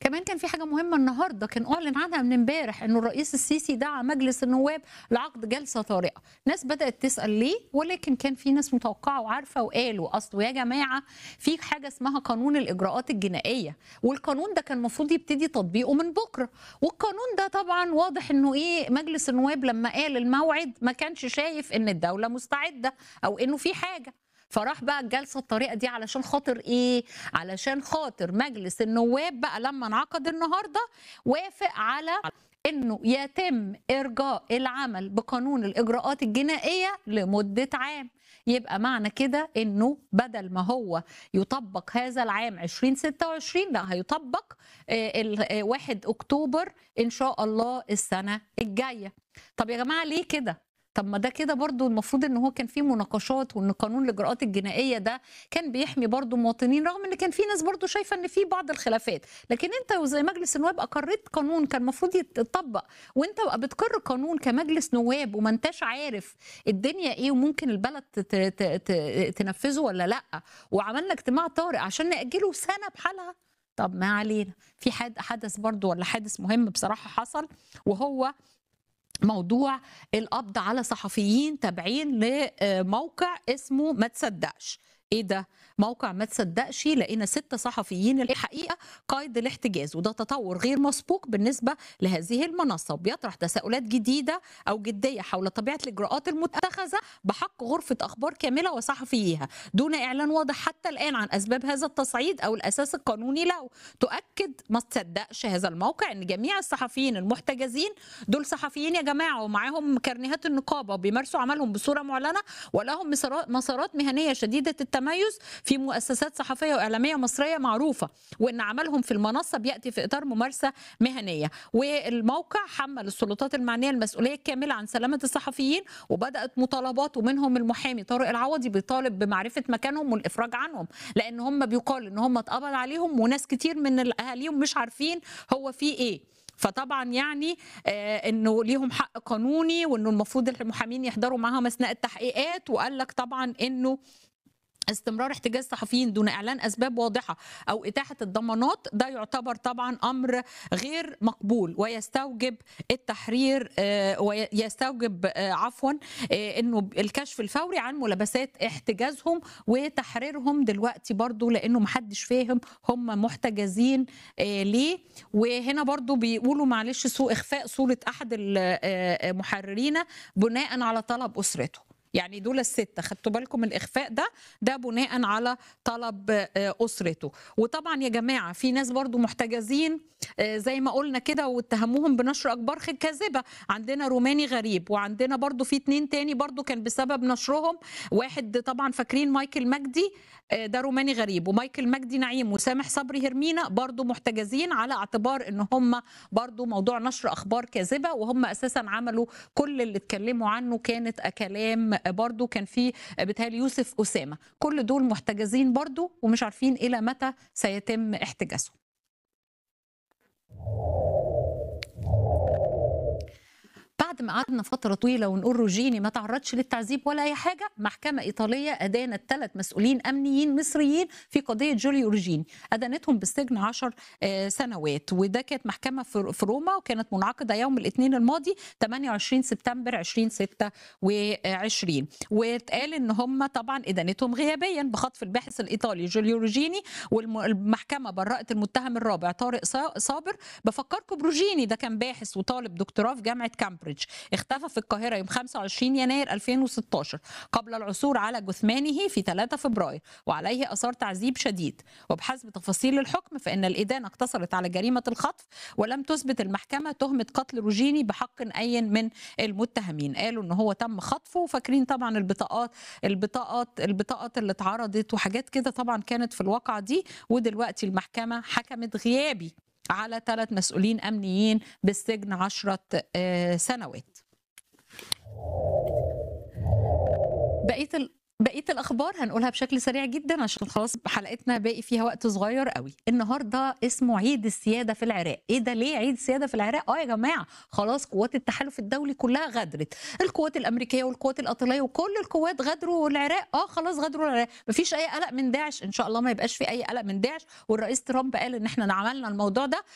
كمان كان في حاجه مهمه النهارده كان اعلن عنها من امبارح انه الرئيس السيسي دعا مجلس النواب لعقد جلسه طارئه ناس بدات تسال ليه ولكن كان في ناس متوقعه وعارفه وقالوا اصله يا جماعه في حاجه اسمها قانون الاجراءات الجنائيه والقانون ده كان المفروض يبتدي تطبيقه من بكره والقانون ده طبعا واضح انه ايه مجلس النواب لما قال الموعد ما كانش شايف ان الدوله مستعده او انه في حاجه فراح بقى الجلسه الطريقه دي علشان خاطر ايه علشان خاطر مجلس النواب بقى لما انعقد النهارده وافق على انه يتم ارجاء العمل بقانون الاجراءات الجنائيه لمده عام يبقى معنى كده انه بدل ما هو يطبق هذا العام 2026 لا هيطبق آه، ال- آه، 1 اكتوبر ان شاء الله السنه الجايه طب يا جماعه ليه كده طب ما ده كده برضو المفروض ان هو كان في مناقشات وان قانون الاجراءات الجنائيه ده كان بيحمي برضو المواطنين رغم ان كان في ناس برضو شايفه ان في بعض الخلافات لكن انت زي مجلس النواب اقريت قانون كان المفروض يتطبق وانت بقى بتقر قانون كمجلس نواب وما انتش عارف الدنيا ايه وممكن البلد ت- ت- ت- تنفذه ولا لا وعملنا اجتماع طارئ عشان ناجله سنه بحالها طب ما علينا في حد حدث برضو ولا حادث مهم بصراحه حصل وهو موضوع القبض على صحفيين تابعين لموقع اسمه ما تصدقش ايه ده موقع ما تصدقش لقينا ست صحفيين الحقيقه قيد الاحتجاز وده تطور غير مسبوق بالنسبه لهذه المنصه وبيطرح تساؤلات جديده او جديه حول طبيعه الاجراءات المتخذه بحق غرفه اخبار كامله وصحفيها دون اعلان واضح حتى الان عن اسباب هذا التصعيد او الاساس القانوني له تؤكد ما تصدقش هذا الموقع ان جميع الصحفيين المحتجزين دول صحفيين يا جماعه ومعاهم كارنيهات النقابه وبيمارسوا عملهم بصوره معلنه ولهم مسارات- مسارات مهنيه شديده التميز في مؤسسات صحفيه واعلاميه مصريه معروفه وان عملهم في المنصه بياتي في اطار ممارسه مهنيه والموقع حمل السلطات المعنيه المسؤوليه الكامله عن سلامه الصحفيين وبدات مطالبات ومنهم المحامي طارق العوضي بيطالب بمعرفه مكانهم والافراج عنهم لان هم بيقال ان هم اتقبض عليهم وناس كتير من اهاليهم مش عارفين هو في ايه فطبعا يعني آه انه ليهم حق قانوني وانه المفروض المحامين يحضروا معاهم اثناء التحقيقات وقال لك طبعا انه استمرار احتجاز صحفيين دون اعلان اسباب واضحه او اتاحه الضمانات ده يعتبر طبعا امر غير مقبول ويستوجب التحرير آه، ويستوجب آه، عفوا آه، انه الكشف الفوري عن ملابسات احتجازهم وتحريرهم دلوقتي برضو لانه محدش فاهم هم محتجزين آه، ليه وهنا برضو بيقولوا معلش سوء اخفاء صوره احد المحررين بناء على طلب اسرته يعني دول الستة خدتوا بالكم من الإخفاء ده ده بناء على طلب آه، أسرته وطبعا يا جماعة في ناس برضو محتجزين آه، زي ما قلنا كده واتهموهم بنشر أخبار كاذبة عندنا روماني غريب وعندنا برضو في اتنين تاني برضو كان بسبب نشرهم واحد طبعا فاكرين مايكل مجدي آه، ده روماني غريب ومايكل مجدي نعيم وسامح صبري هرمينا برضو محتجزين على اعتبار ان هم برضو موضوع نشر اخبار كاذبه وهم اساسا عملوا كل اللي اتكلموا عنه كانت كلام برضو كان في بتهيألي يوسف اسامه كل دول محتجزين برضو ومش عارفين الى متى سيتم احتجازهم بعد ما قعدنا فترة طويلة ونقول روجيني ما تعرضش للتعذيب ولا أي حاجة محكمة إيطالية أدانت ثلاث مسؤولين أمنيين مصريين في قضية جوليو روجيني أدانتهم بالسجن 10 آه، سنوات وده كانت محكمة في في روما وكانت منعقدة يوم الاثنين الماضي 28 سبتمبر 2026 واتقال ان هم طبعا ادانتهم غيابيا بخطف الباحث الايطالي جوليو روجيني والمحكمه برأت المتهم الرابع طارق صا- صابر بفكركم بروجيني ده كان باحث وطالب دكتوراه في جامعه كامبريدج اختفى في القاهره يوم 25 يناير 2016 قبل العثور على جثمانه في 3 فبراير وعليه اثار تعذيب شديد وبحسب تفاصيل الحكم فان الادانه اقتصرت على جريمه الخطف ولم تثبت المحكمه تهمه قتل روجيني بحق اي من المتهمين قالوا ان هو تم خطفه وفاكرين طبعا البطاقات البطاقات البطاقات اللي اتعرضت وحاجات كده طبعا كانت في الواقعه دي ودلوقتي المحكمه حكمت غيابي على ثلاث مسؤولين امنيين بالسجن عشرة آه، سنوات بقيه ال... بقيه الاخبار هنقولها بشكل سريع جدا عشان خلاص حلقتنا باقي فيها وقت صغير قوي النهارده اسمه عيد السياده في العراق ايه ده ليه عيد السياده في العراق اه يا جماعه خلاص قوات التحالف الدولي كلها غدرت القوات الامريكيه والقوات الايطاليه وكل القوات غدروا العراق اه خلاص غدروا العراق مفيش اي قلق من داعش ان شاء الله ما يبقاش في اي قلق من داعش والرئيس ترامب قال ان احنا عملنا الموضوع ده